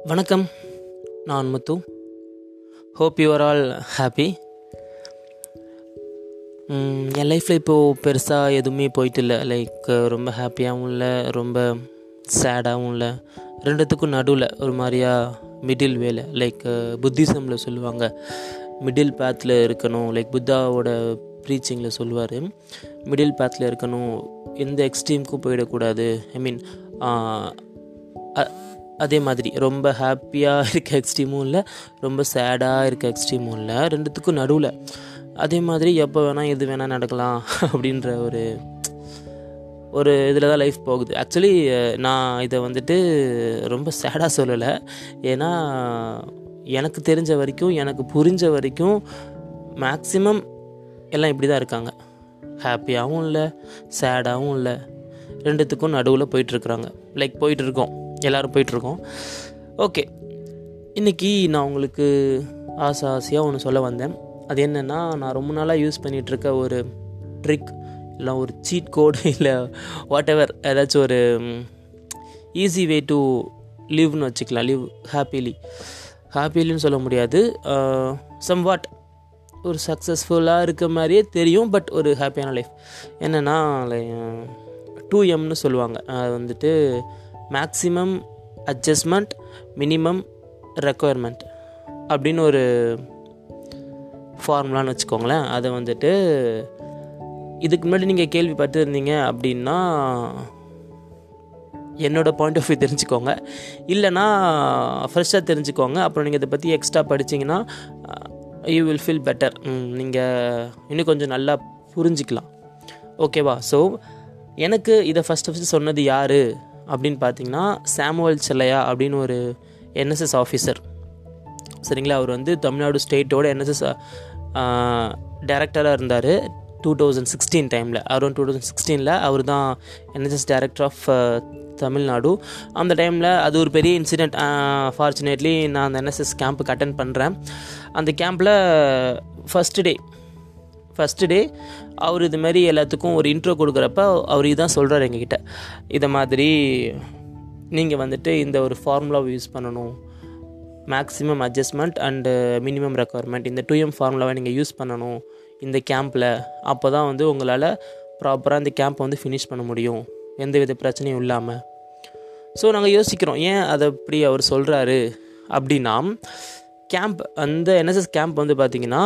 வணக்கம் நான் Muthu hope you are all happy என் லைஃப்பில் இப்போது பெருசாக எதுவுமே போயிட்டு இல்லை லைக் ரொம்ப ஹாப்பியாகவும் இல்லை ரொம்ப சேடாகவும் இல்லை ரெண்டுத்துக்கும் நடுவில் ஒரு மாதிரியா மிடில் வேலை லைக் புத்திசமில் சொல்லுவாங்க மிடில் பேத்தில் இருக்கணும் லைக் புத்தாவோட ப்ரீச்சிங்கில் சொல்லுவார் மிடில் பேத்தில் இருக்கணும் எந்த எக்ஸ்ட்ரீமுக்கும் போயிடக்கூடாது ஐ மீன் அதே மாதிரி ரொம்ப ஹாப்பியாக இருக்க எக்ஸ்ட்ரீமும் இல்லை ரொம்ப சேடாக இருக்க எக்ஸ்ட்ரீமும் இல்லை ரெண்டுத்துக்கும் நடுவில் அதே மாதிரி எப்போ வேணால் எது வேணால் நடக்கலாம் அப்படின்ற ஒரு ஒரு இதில் தான் லைஃப் போகுது ஆக்சுவலி நான் இதை வந்துட்டு ரொம்ப சேடாக சொல்லலை ஏன்னா எனக்கு தெரிஞ்ச வரைக்கும் எனக்கு புரிஞ்ச வரைக்கும் மேக்ஸிமம் எல்லாம் இப்படி தான் இருக்காங்க ஹாப்பியாகவும் இல்லை சேடாகவும் இல்லை ரெண்டுத்துக்கும் நடுவில் போயிட்டுருக்குறாங்க லைக் போயிட்டுருக்கோம் எல்லோரும் போயிட்டுருக்கோம் ஓகே இன்றைக்கி நான் உங்களுக்கு ஆசை ஆசையாக ஒன்று சொல்ல வந்தேன் அது என்னென்னா நான் ரொம்ப நாளாக யூஸ் பண்ணிகிட்ருக்க ஒரு ட்ரிக் இல்லை ஒரு சீட் கோடு இல்லை வாட் எவர் ஏதாச்சும் ஒரு ஈஸி வே டு லிவ்னு வச்சுக்கலாம் லிவ் ஹாப்பிலி ஹாப்பிலின்னு சொல்ல முடியாது சம் வாட் ஒரு சக்ஸஸ்ஃபுல்லாக இருக்க மாதிரியே தெரியும் பட் ஒரு ஹாப்பியான லைஃப் என்னென்னா டூ எம்னு சொல்லுவாங்க அது வந்துட்டு மேக்ஸிமம் அட்ஜஸ்ட்மெண்ட் மினிமம் ரெக்குயர்மெண்ட் அப்படின்னு ஒரு ஃபார்முலான்னு வச்சுக்கோங்களேன் அதை வந்துட்டு இதுக்கு முன்னாடி நீங்கள் கேள்விப்பட்டிருந்தீங்க அப்படின்னா என்னோடய பாயிண்ட் ஆஃப் வியூ தெரிஞ்சுக்கோங்க இல்லைனா ஃப்ரெஷ்ஷாக தெரிஞ்சுக்கோங்க அப்புறம் நீங்கள் இதை பற்றி எக்ஸ்ட்ரா படிச்சிங்கன்னா யூ வில் ஃபீல் பெட்டர் நீங்கள் இன்னும் கொஞ்சம் நல்லா புரிஞ்சிக்கலாம் ஓகேவா ஸோ எனக்கு இதை ஃபஸ்ட்டு ஃபஸ்ட்டு சொன்னது யார் அப்படின்னு பார்த்தீங்கன்னா சாமுவல் செல்லையா அப்படின்னு ஒரு என்எஸ்எஸ் ஆஃபீஸர் சரிங்களா அவர் வந்து தமிழ்நாடு ஸ்டேட்டோட என்எஸ்எஸ் டேரக்டராக இருந்தார் டூ தௌசண்ட் சிக்ஸ்டீன் டைமில் அரௌண்ட் டூ தௌசண்ட் சிக்ஸ்டீனில் அவர் தான் என்எஸ்எஸ் டேரக்டர் ஆஃப் தமிழ்நாடு அந்த டைமில் அது ஒரு பெரிய இன்சிடெண்ட் ஃபார்ச்சுனேட்லி நான் அந்த என்எஸ்எஸ் கேம்புக்கு அட்டன் பண்ணுறேன் அந்த கேம்பில் ஃபஸ்ட்டு டே ஃபஸ்ட்டு டே அவர் இது மாதிரி எல்லாத்துக்கும் ஒரு இன்ட்ரோ கொடுக்குறப்ப அவர் இதான் சொல்கிறார் எங்ககிட்ட இதை மாதிரி நீங்கள் வந்துட்டு இந்த ஒரு ஃபார்முலாவை யூஸ் பண்ணணும் maximum adjustment and minimum requirement இந்த டூ எம் ஃபார்முலாவை நீங்கள் யூஸ் பண்ணணும் இந்த கேம்பில் அப்போ தான் வந்து உங்களால் ப்ராப்பராக இந்த கேம்பை வந்து ஃபினிஷ் பண்ண முடியும் எந்த வித பிரச்சனையும் இல்லாமல் ஸோ நாங்கள் யோசிக்கிறோம் ஏன் அதை அப்படி அவர் சொல்கிறாரு அப்படின்னா கேம்ப் அந்த என்எஸ்எஸ் கேம்ப் வந்து பார்த்திங்கன்னா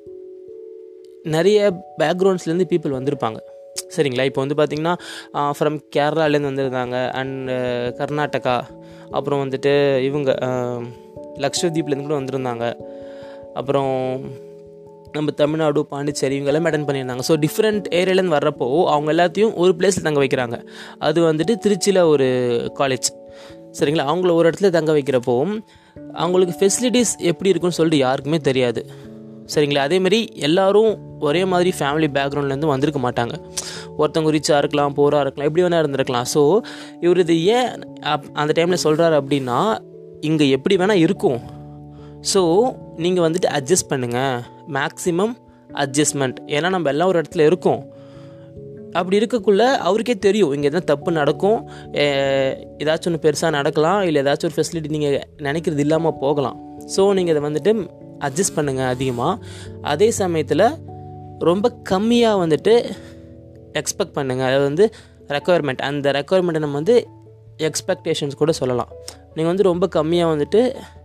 நிறைய பேக்ரவுண்ட்ஸ்லேருந்து பீப்புள் வந்திருப்பாங்க சரிங்களா இப்போ வந்து பார்த்திங்கன்னா ஃப்ரம் கேரளாலேருந்து வந்திருந்தாங்க அண்ட் கர்நாடகா அப்புறம் வந்துட்டு இவங்க லக்ஷதீப்லேருந்து கூட வந்திருந்தாங்க அப்புறம் நம்ம தமிழ்நாடு பாண்டிச்சேரி இவங்க எல்லாம் அட்டன் பண்ணியிருந்தாங்க ஸோ டிஃப்ரெண்ட் ஏரியாலேருந்து வர்றப்போ அவங்க எல்லாத்தையும் ஒரு பிளேஸில் தங்க வைக்கிறாங்க அது வந்துட்டு திருச்சியில் ஒரு காலேஜ் சரிங்களா அவங்கள ஒரு இடத்துல தங்க வைக்கிறப்போ அவங்களுக்கு ஃபெசிலிட்டிஸ் எப்படி இருக்குன்னு சொல்லிட்டு யாருக்குமே தெரியாது சரிங்களா அதேமாரி எல்லோரும் ஒரே மாதிரி ஃபேமிலி பேக்ரவுண்ட்லேருந்து வந்திருக்க மாட்டாங்க ஒருத்தவங்க ரிச்சாக இருக்கலாம் போராக இருக்கலாம் எப்படி வேணால் இருந்திருக்கலாம் ஸோ இவர் இது ஏன் அந்த டைமில் சொல்கிறாரு அப்படின்னா இங்கே எப்படி வேணால் இருக்கும் ஸோ நீங்கள் வந்துட்டு அட்ஜஸ்ட் பண்ணுங்கள் மேக்ஸிமம் அட்ஜஸ்ட்மெண்ட் ஏன்னா நம்ம எல்லாம் ஒரு இடத்துல இருக்கோம் அப்படி இருக்கக்குள்ள அவருக்கே தெரியும் இங்கே எதாவது தப்பு நடக்கும் ஏதாச்சும் ஒன்று பெருசாக நடக்கலாம் இல்லை ஏதாச்சும் ஒரு ஃபெசிலிட்டி நீங்கள் நினைக்கிறது இல்லாமல் போகலாம் ஸோ நீங்கள் இதை வந்துட்டு அட்ஜஸ்ட் பண்ணுங்கள் அதிகமாக அதே சமயத்தில் ரொம்ப கம்மியாக வந்துட்டு எக்ஸ்பெக்ட் பண்ணுங்கள் அதாவது வந்து ரெக்குயர்மெண்ட் அந்த ரெக்குயர்மெண்ட்டை நம்ம வந்து எக்ஸ்பெக்டேஷன்ஸ் கூட சொல்லலாம் நீங்கள் வந்து ரொம்ப கம்மியாக வந்துட்டு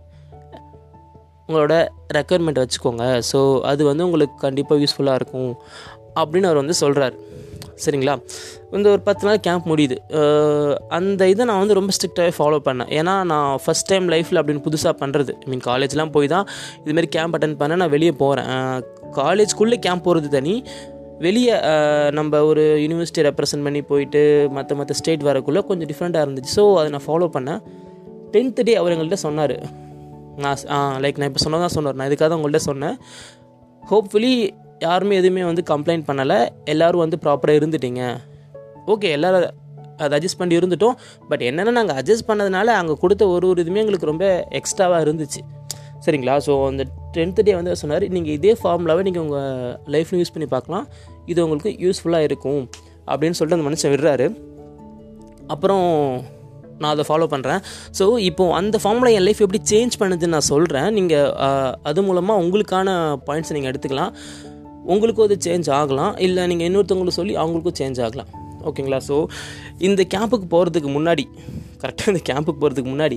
உங்களோட ரெக்குயர்மெண்ட் வச்சுக்கோங்க ஸோ அது வந்து உங்களுக்கு கண்டிப்பாக யூஸ்ஃபுல்லாக இருக்கும் அப்படின்னு அவர் வந்து சொல்கிறார் சரிங்களா இந்த ஒரு பத்து நாள் கேம்ப் முடியுது அந்த இதை நான் வந்து ரொம்ப ஸ்ட்ரிக்டாகவே ஃபாலோ பண்ணேன் ஏன்னா நான் ஃபஸ்ட் டைம் லைஃப்பில் அப்படின்னு புதுசாக பண்ணுறது ஐ மீன் காலேஜ்லாம் போய் தான் இதுமாரி கேம்ப் அட்டன் பண்ண நான் வெளியே போகிறேன் காலேஜ்குள்ளே கேம்ப் போகிறது தனி வெளியே நம்ம ஒரு யூனிவர்சிட்டி ரெப்ரசன்ட் பண்ணி போயிட்டு மற்ற மற்ற ஸ்டேட் வரக்குள்ளே கொஞ்சம் டிஃப்ரெண்ட்டாக இருந்துச்சு ஸோ அதை நான் ஃபாலோ பண்ணேன் டென்த்து டே அவர் எங்கள்கிட்ட சொன்னார் நான் லைக் நான் இப்போ சொன்னதான் சொன்னார் நான் இதுக்காக தான் உங்கள்கிட்ட சொன்னேன் ஹோப்ஃபுல்லி யாருமே எதுவுமே வந்து கம்ப்ளைண்ட் பண்ணலை எல்லோரும் வந்து ப்ராப்பராக இருந்துட்டீங்க ஓகே எல்லோரும் அதை அட்ஜஸ்ட் பண்ணி இருந்துட்டோம் பட் என்னென்னா நாங்கள் அட்ஜஸ்ட் பண்ணதுனால அங்கே கொடுத்த ஒரு ஒரு இதுவுமே எங்களுக்கு ரொம்ப எக்ஸ்ட்ராவாக இருந்துச்சு சரிங்களா ஸோ அந்த டென்த்து டே வந்து சொன்னார் நீங்கள் இதே ஃபார்முலாவே நீங்கள் உங்கள் லைஃப்பில் யூஸ் பண்ணி பார்க்கலாம் இது உங்களுக்கு யூஸ்ஃபுல்லாக இருக்கும் அப்படின்னு சொல்லிட்டு அந்த மனுஷன் விடுறாரு அப்புறம் நான் அதை ஃபாலோ பண்ணுறேன் ஸோ இப்போது அந்த ஃபார்மில் என் லைஃப் எப்படி சேஞ்ச் பண்ணுதுன்னு நான் சொல்கிறேன் நீங்கள் அது மூலமாக உங்களுக்கான பாயிண்ட்ஸ் நீங்கள் எடுத்துக்கலாம் உங்களுக்கும் அது சேஞ்ச் ஆகலாம் இல்லை நீங்கள் இன்னொருத்தவங்களுக்கு சொல்லி அவங்களுக்கும் சேஞ்ச் ஆகலாம் ஓகேங்களா ஸோ இந்த கேம்புக்கு போகிறதுக்கு முன்னாடி கரெக்டாக இந்த கேம்புக்கு போகிறதுக்கு முன்னாடி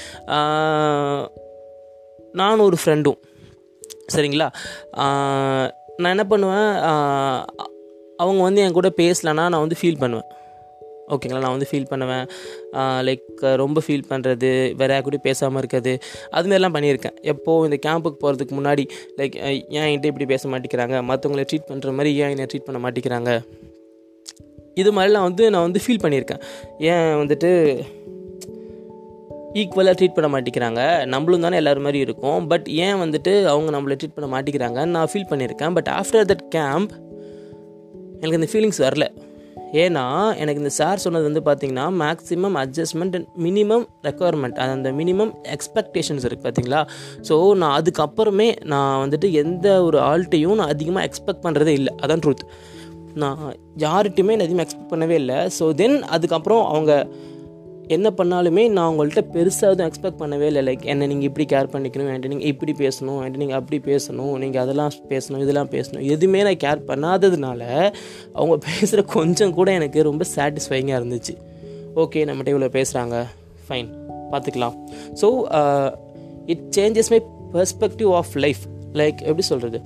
ஆஹ், நானும் ஒரு ஃப்ரெண்டும் சரிங்களா ஆஹ், நான் என்ன பண்ணுவேன் ஆஹ், அவங்க வந்து என் கூட பேசலைன்னா நான் வந்து ஃபீல் பண்ணுவேன் ஓகேங்களா நான் வந்து ஃபீல் பண்ணுவேன் லைக் ரொம்ப ஃபீல் பண்ணுறது வேற யார் கூடயும் பேசாமல் இருக்கிறது அதுமாரிலாம் பண்ணியிருக்கேன் எப்போது இந்த கேம்புக்கு போகிறதுக்கு முன்னாடி லைக் ஏன் என்கிட்ட இப்படி பேச மாட்டேங்கிறாங்க மற்றவங்களை ட்ரீட் பண்ணுற மாதிரி ஏன் என்னை ட்ரீட் பண்ண மாட்டேங்கிறாங்க இது மாதிரிலாம் வந்து நான் வந்து ஃபீல் பண்ணியிருக்கேன் ஏன் வந்துட்டு ஈக்குவலாக ட்ரீட் பண்ண மாட்டேங்கிறாங்க நம்மளும் தானே எல்லோரும் மாதிரி இருக்கும் பட் ஏன் வந்துட்டு அவங்க நம்மளை ட்ரீட் பண்ண மாட்டேங்கிறாங்க நான் ஃபீல் பண்ணியிருக்கேன் பட் ஆஃப்டர் தட் கேம்ப் எனக்கு இந்த ஃபீலிங்ஸ் வரல ஏன்னா எனக்கு இந்த சார் சொன்னது வந்து பார்த்தீங்கன்னா maximum adjustment and minimum requirement அது அந்த மினிமம் எக்ஸ்பெக்டேஷன்ஸ் இருக்குது பார்த்தீங்களா ஸோ நான் அதுக்கப்புறமே நான் வந்துட்டு எந்த ஒரு ஆள்கிட்டையும் நான் அதிகமாக எக்ஸ்பெக்ட் பண்ணுறதே இல்லை அதான் ட்ரூத் நான் யார்கிட்டையுமே நான் அதிகமாக எக்ஸ்பெக்ட் பண்ணவே இல்லை ஸோ தென் அதுக்கப்புறம் அவங்க என்ன பண்ணாலுமே நான் உங்கள்கிட்ட பெருசாக எதுவும் எக்ஸ்பெக்ட் பண்ணவே இல்லை லைக் என்ன நீங்கள் இப்படி கேர் பண்ணிக்கணும் என்கிட்ட நீங்கள் இப்படி பேசணும் என்கிட்ட நீங்கள் அப்படி பேசணும் நீங்கள் அதெல்லாம் பேசணும் இதெல்லாம் பேசணும் எதுவுமே நான் கேர் பண்ணாததுனால அவங்க பேசுகிற கொஞ்சம் கூட எனக்கு ரொம்ப சாட்டிஸ்ஃபைங்காக இருந்துச்சு ஓகே நம்மகிட்ட இவ்வளோ பேசுகிறாங்க ஃபைன் பார்த்துக்கலாம் so it changes my perspective of life like எப்படி சொல்கிறது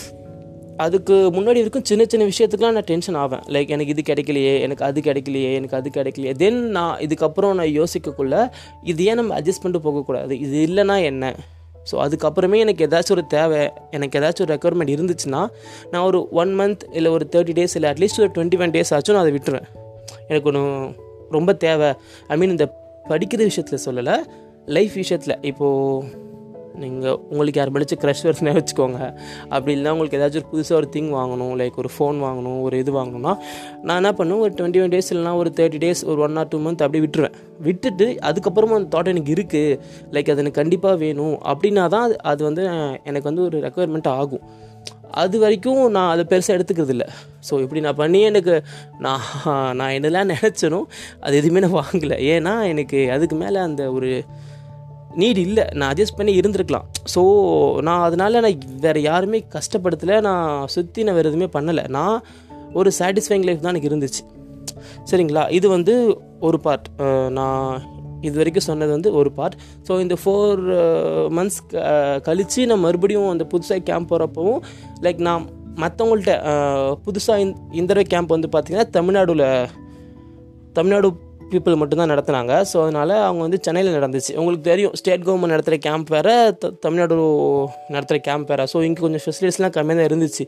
அதுக்கு முன்னாடி வரைக்கும் சின்ன சின்ன விஷயத்துக்குலாம் நான் டென்ஷன் ஆவேன் லைக் எனக்கு இது கிடைக்கலையே எனக்கு அது கிடைக்கலையே எனக்கு அது கிடைக்கலையே தென் நான் இதுக்கப்புறம் நான் யோசிக்கக்குள்ள இது ஏன் நம்ம அட்ஜஸ்ட் பண்ணிட்டு போகக்கூடாது இது இல்லைன்னா என்ன ஸோ அதுக்கப்புறமே எனக்கு ஏதாச்சும் ஒரு தேவை எனக்கு ஏதாச்சும் ஒரு ரெக்குவயர்மெண்ட் இருந்துச்சுன்னா நான் ஒரு ஒன் மந்த் இல்லை ஒரு தேர்ட்டி டேஸ் இல்லை அட்லீஸ்ட் ஒரு டுவெண்ட்டி ஒன் டேஸ் ஆச்சும் நான் அதை விட்டுருவேன் எனக்கு ஒன்று ரொம்ப தேவை ஐ மீன் இந்த படிக்கிற விஷயத்தில் சொல்லலை லைஃப் விஷயத்தில் இப்போது நீங்கள் உங்களுக்கு யார் படிச்சு க்ரஷ் வருதுன்னு வச்சுக்கோங்க அப்படி இல்லைனா உங்களுக்கு ஏதாச்சும் ஒரு புதுசாக ஒரு திங் வாங்கணும் லைக் ஒரு ஃபோன் வாங்கணும் ஒரு இது வாங்கணும்னா நான் என்ன பண்ணுவேன் ஒரு டுவெண்ட்டி ஒன் டேஸ் இல்லைனா ஒரு தேர்ட்டி டேஸ் ஒரு ஒன் ஆர் டூ மந்த் அப்படி விட்டுருவேன் விட்டுட்டு அதுக்கப்புறமா அந்த தாட் எனக்கு இருக்குது லைக் அது எனக்கு கண்டிப்பாக வேணும் அப்படின்னா தான் அது- அது வந்து எனக்கு வந்து ஒரு ரெக்குவயர்மெண்ட் ஆகும் அது வரைக்கும் நான் அதை பெருசாக எடுத்துக்கிறது இல்லை ஸோ இப்படி நான் பண்ணி எனக்கு நான் நான் என்னெல்லாம் நினச்சனோ அது எதுவுமே நான் வாங்கலை ஏன்னா எனக்கு அதுக்கு மேலே அந்த ஒரு நீட் இல்லை நான் அட்ஜஸ்ட் பண்ணி இருந்திருக்கலாம் ஸோ நான் அதனால நான் வேறு யாருமே கஷ்டப்படுத்தலை நான் சுற்றி நான் வேறு எதுவுமே பண்ணலை நான் ஒரு சாட்டிஸ்ஃபைங் லைஃப் தான் எனக்கு இருந்துச்சு சரிங்களா இது வந்து ஒரு பார்ட் நான் இது வரைக்கும் சொன்னது வந்து ஒரு பார்ட் ஸோ இந்த ஃபோர் மந்த்ஸ் கழித்து நான் மறுபடியும் அந்த புதுசாக கேம்ப் போகிறப்பவும் லைக் நான் மற்றவங்கள்ட்ட புதுசாக இந்த தடவை கேம்ப் வந்து பார்த்திங்கன்னா தமிழ்நாடுல தமிழ்நாடு பீப்புள் மட்டும்தான் நடத்துனாங்க ஸோ அதனால் அவங்க வந்து சென்னையில் நடந்துச்சு உங்களுக்கு தெரியும் ஸ்டேட் கவர்மெண்ட் நடத்துகிற கேம்ப் வேறு த தமிழ்நாடு நடத்துகிற கேம்ப் வேறு ஸோ இங்கே கொஞ்சம் ஃபெசிலிட்டிஸ்லாம் கம்மியாக தான் இருந்துச்சு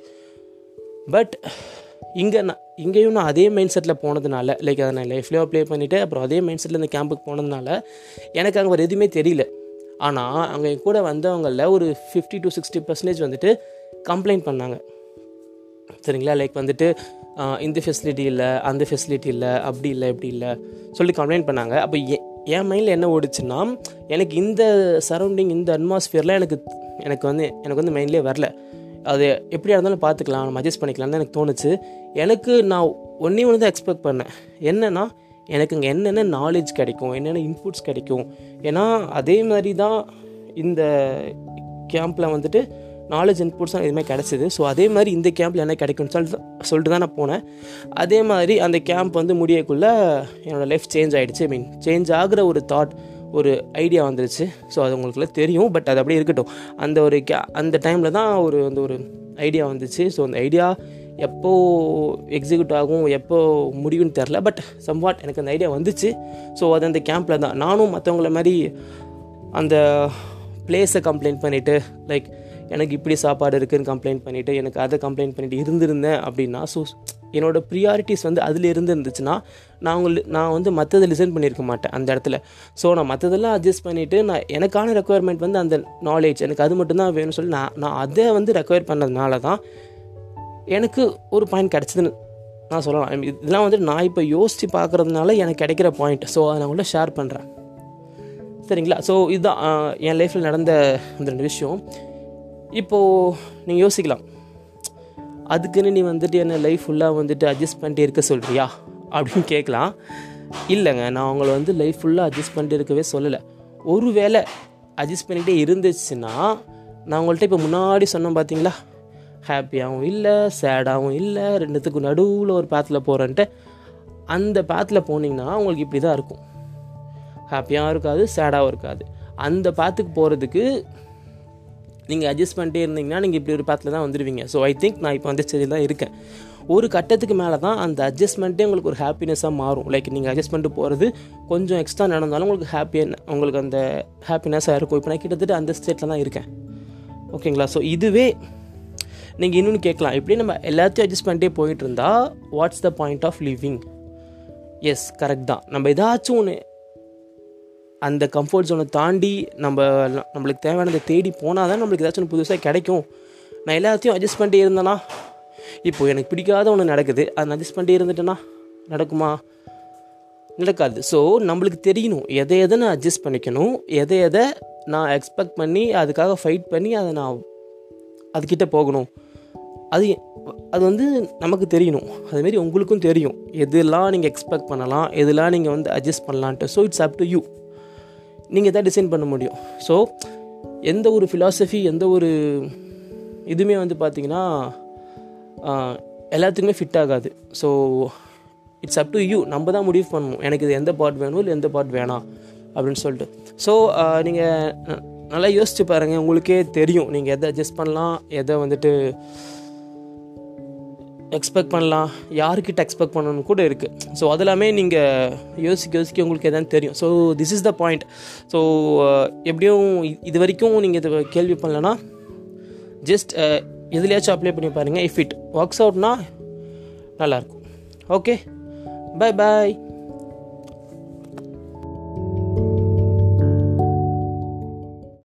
பட் இங்கே நான் இங்கேயும் நான் அதே மைண்ட் செட்டில் போனதுனால லைக் அதை நான் லைஃப்லேயே அப்ளை பண்ணிவிட்டு அப்புறம் அதே மைண்ட் செட்டில் இந்த கேம்புக்கு போனதுனால எனக்கு அங்கே ஒரு எதுவுமே தெரியல ஆனால் அங்கே என் கூட வந்தவங்களில் ஒரு ஃபிஃப்டி டு சிக்ஸ்டி பர்சன்டேஜ் வந்துட்டு கம்ப்ளைண்ட் பண்ணாங்க சரிங்களா லைக் வந்துட்டு ஆஹ், இந்த ஃபெசிலிட்டி இல்லை அந்த ஃபெசிலிட்டி இல்லை அப்படி இல்லை இப்படி இல்லை சொல்லி கம்ப்ளைண்ட் பண்ணாங்க அப்போ எ- என் மைண்டில் என்ன ஓடுச்சுன்னா எனக்கு இந்த சரௌண்டிங் இந்த அட்மாஸ்ஃபியரில் எனக்கு எனக்கு வந்து எனக்கு வந்து மைண்ட்லேயே வரல அது எப்படியா இருந்தாலும் பார்த்துக்கலாம் நம்ம அட்ஜஸ்ட் பண்ணிக்கலாம்னு தான் எனக்கு தோணுச்சு எனக்கு நான் ஒன்றே ஒன்று தான் எக்ஸ்பெக்ட் பண்ணேன் என்னன்னா எனக்கு இங்கே என்னென்ன நாலேஜ் கிடைக்கும் என்னென்ன இன்புட்ஸ் கிடைக்கும் ஏன்னா அதே மாதிரி தான் இந்த கேம்பில் வந்துட்டு நாலேஜ் இன்புட்ஸ் எதுவுமே கிடச்சிது ஸோ அதே மாதிரி இந்த கேம்பில் என்ன கிடைக்கும்னு சொல்லிட்டு சொல்லிட்டு தான் நான் போனேன் அதே மாதிரி அந்த கேம்ப் வந்து முடியக்குள்ளே என்னோடய லைஃப் சேஞ்ச் ஆகிடுச்சு ஐ மீன் சேஞ்ச் ஆகுற ஒரு தாட் ஒரு ஐடியா வந்துருச்சு ஸோ அது உங்களுக்குலாம் தெரியும் பட் அது அப்படியே இருக்கட்டும் அந்த ஒரு கே அந்த டைமில் தான் ஒரு அந்த ஒரு ஐடியா வந்துச்சு ஸோ அந்த ஐடியா எப்போ எக்ஸிக்யூட் ஆகும் எப்போ முடியும்னு தெரில பட் சம்வாட் எனக்கு அந்த ஐடியா வந்துச்சு ஸோ அது அந்த கேம்பில் தான் நானும் மற்றவங்கள மாதிரி அந்த பிளேஸை கம்ப்ளைண்ட் பண்ணிவிட்டு லைக் எனக்கு இப்படி சாப்பாடு இருக்குன்னு கம்ப்ளைண்ட் பண்ணிவிட்டு எனக்கு அதை கம்ப்ளைண்ட் பண்ணிட்டு இருந்திருந்தேன் அப்படின்னா ஸோ என்னோட ப்ரியாரிட்டிஸ் வந்து அதில் இருந்து இருந்துச்சுன்னா நான் உங்கள் நான் வந்து மற்றதை லிசன் பண்ணியிருக்க மாட்டேன் அந்த இடத்துல ஸோ நான் மற்றதெல்லாம் அட்ஜஸ்ட் பண்ணிவிட்டு நான் எனக்கான ரெக்குயர்மெண்ட் வந்து அந்த நாலேஜ் எனக்கு அது மட்டும்தான் வேணும்னு சொல்லி நான் நான் அதை வந்து ரெக்குயர் பண்ணதுனால தான் எனக்கு ஒரு பாயிண்ட் கிடச்சிதுன்னு நான் சொல்லலாம் I mean, இதெல்லாம் வந்து நான் இப்போ யோசித்து பார்க்குறதுனால எனக்கு கிடைக்கிற பாயிண்ட் ஸோ அதை நான் உள்ள ஷேர் பண்ணுறேன் சரிங்களா ஸோ இதுதான் ஆஹ், என் லைஃப்பில் நடந்த அந்த ரெண்டு விஷயம் இப்போது நீங்கள் யோசிக்கலாம் அதுக்குன்னு நீ வந்துட்டு என்ன லைஃப் ஃபுல்லாக வந்துட்டு அட்ஜஸ்ட் பண்ணிட்டு இருக்க சொல்கிறியா அப்படின்னு கேட்கலாம் இல்லைங்க நான் அவங்கள வந்து லைஃப் ஃபுல்லாக அட்ஜஸ்ட் பண்ணிட்டு இருக்கவே சொல்லலை ஒரு வேளை அட்ஜஸ்ட் பண்ணிகிட்டே இருந்துச்சுன்னா நான் உங்கள்கிட்ட இப்போ முன்னாடி சொன்னேன் பார்த்தீங்களா ஹாப்பியாகவும் இல்லை சேடாகவும் இல்லை ரெண்டுத்துக்கும் நடுவில் ஒரு பாத்தில் போகிறேன்ட்டு அந்த பாத்தில் போனீங்கன்னா உங்களுக்கு இப்படி தான் இருக்கும் ஹாப்பியாகவும் இருக்காது சேடாகவும் இருக்காது அந்த பாத்துக்கு போகிறதுக்கு நீங்கள் அட்ஜஸ்ட் பண்ணிட்டே இருந்தீங்கன்னா நீங்கள் இப்படி ஒரு பாத்தில் தான் வந்துடுவீங்க ஸோ ஐ திங்க் நான் இப்போ வந்து சரி தான் இருக்கேன் ஒரு கட்டத்துக்கு மேலே தான் அந்த அட்ஜஸ்ட்மெண்ட்டே உங்களுக்கு ஒரு ஹாப்பினஸ்ஸாக மாறும் லைக் நீங்கள் அட்ஜஸ்ட் பண்ணிட்டு போகிறது கொஞ்சம் எக்ஸ்ட்ரா நடந்தாலும் உங்களுக்கு ஹாப்பியாக உங்களுக்கு அந்த ஹாப்பினஸ்ஸாக இருக்கும் இப்போ நான் கிட்டத்தட்ட அந்த ஸ்டேட்டில் தான் இருக்கேன் ஓகேங்களா ஸோ இதுவே நீங்கள் இன்னொன்று கேட்கலாம் இப்படி நம்ம எல்லாத்தையும் அட்ஜஸ்ட் பண்ணிட்டே போயிட்டு இருந்தால் what's the point of living yes correct தான் நம்ம ஏதாச்சும் ஒன்று அந்த கம்ஃபர்ட் ஜோனை தாண்டி நம்ம நம்மளுக்கு தேவையானதை தேடி போனால் தான் நம்மளுக்கு ஏதாச்சும் ஒன்று புதுசாக கிடைக்கும் நான் எல்லாத்தையும் அட்ஜஸ்ட் பண்ணிட்டே இருந்தேன்னா இப்போது எனக்கு பிடிக்காத ஒன்று நடக்குது அதை அட்ஜஸ்ட் பண்ணிட்டே இருந்துட்டேன்னா நடக்குமா நடக்காது ஸோ நம்மளுக்கு தெரியணும் எதை எதை நான் அட்ஜஸ்ட் பண்ணிக்கணும் எதை எதை நான் எக்ஸ்பெக்ட் பண்ணி அதுக்காக ஃபைட் பண்ணி அதை நான் அதுக்கிட்ட போகணும் அது அது வந்து நமக்கு தெரியணும் அதுமாரி உங்களுக்கும் தெரியும் எதெல்லாம் நீங்கள் எக்ஸ்பெக்ட் பண்ணலாம் எதெல்லாம் நீங்கள் வந்து அட்ஜஸ்ட் பண்ணலான்ட்டு so it's up to you நீங்கள் தான் டிசைன் பண்ண முடியும் ஸோ எந்த ஒரு ஃபிலாசபி எந்த ஒரு இதுவுமே வந்து பார்த்திங்கன்னா எல்லாத்துக்குமே ஃபிட் ஆகாது so it's up to you நம்ம தான் முடிவு பண்ணணும் எனக்கு இது எந்த பார்ட் வேணும் இல்லை எந்த பார்ட் வேணாம் அப்படின்னு சொல்லிட்டு ஸோ நீங்கள் நல்லா யோசிச்சு பாருங்கள் உங்களுக்கே தெரியும் நீங்கள் எதை அட்ஜஸ்ட் பண்ணலாம் எதை வந்துட்டு எக்ஸ்பெக்ட் பண்ணலாம் யாருக்கிட்ட எக்ஸ்பெக்ட் பண்ணணும்னு கூட இருக்குது ஸோ அதெல்லாமே நீங்கள் யோசிக்க யோசிக்க உங்களுக்கு எதாவது தெரியும் so this is the point so எப்படியும் இது வரைக்கும் நீங்கள் இதை கேள்வி பண்ணலன்னா ஜஸ்ட் எதுலையாச்சும் அப்ளை பண்ணி பாருங்கள் இஃப் இட் ஒர்க்ஸ் அவுட்னா நல்லாயிருக்கும் ஓகே பாய் பாய்